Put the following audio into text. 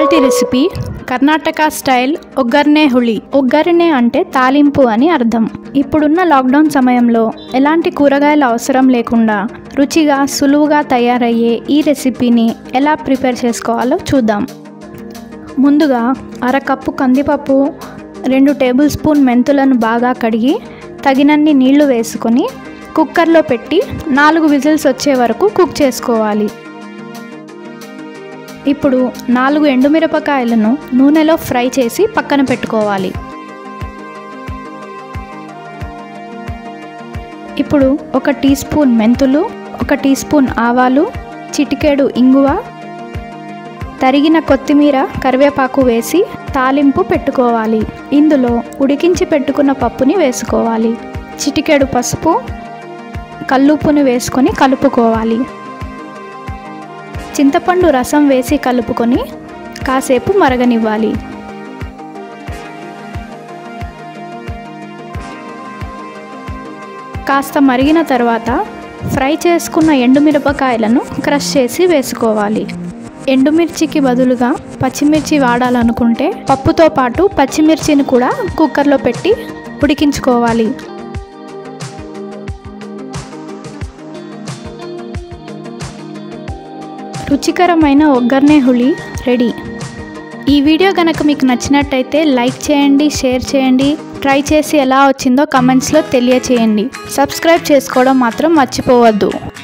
ఇవాల్టి recipe Karnataka style ఒగ్గర్నే హుళి ఒగ్గరినే అంటే తాలింపు అని అర్థం ఇప్పుడున్న లాక్డౌన్ సమయంలో ఎలాంటి కూరగాయల అవసరం లేకుండా రుచిగా సులువుగా తయారయ్యే ఈ రెసిపీని ఎలా ప్రిపేర్ చేసుకోవాలో చూద్దాం ముందుగా అరకప్పు కందిపప్పు రెండు టేబుల్ స్పూన్ మెంతులను బాగా కడిగి తగినన్ని నీళ్లు వేసుకొని కుక్కర్లో పెట్టి నాలుగు విజిల్స్ వచ్చే వరకు కుక్ చేసుకోవాలి ఇప్పుడు నాలుగు ఎండుమిరపకాయలను నూనెలో ఫ్రై చేసి పక్కన పెట్టుకోవాలి ఇప్పుడు ఒక టీ స్పూన్ మెంతులు ఒక టీ స్పూన్ ఆవాలు చిటికెడు ఇంగువ తరిగిన కొత్తిమీర కరివేపాకు వేసి తాలింపు పెట్టుకోవాలి ఇందులో ఉడికించి పెట్టుకున్న పప్పుని వేసుకోవాలి చిటికెడు పసుపు కల్లుప్పుని వేసుకొని కలుపుకోవాలి చింతపండు రసం వేసి కలుపుకొని కాసేపు మరగనివ్వాలి కాస్త మరిగిన తర్వాత ఫ్రై చేసుకున్న ఎండుమిరపకాయలను క్రష్ చేసి వేసుకోవాలి ఎండుమిర్చికి బదులుగా పచ్చిమిర్చి వాడాలనుకుంటే పప్పుతో పాటు పచ్చిమిర్చిని కూడా కుక్కర్లో పెట్టి ఉడికించుకోవాలి రుచికరమైన ఒగ్గర్నే హుళి రెడీ ఈ వీడియో కనుక మీకు నచ్చినట్టయితే లైక్ చేయండి షేర్ చేయండి ట్రై చేసి ఎలా వచ్చిందో కమెంట్స్లో తెలియచేయండి సబ్స్క్రైబ్ చేసుకోవడం మాత్రం మర్చిపోవద్దు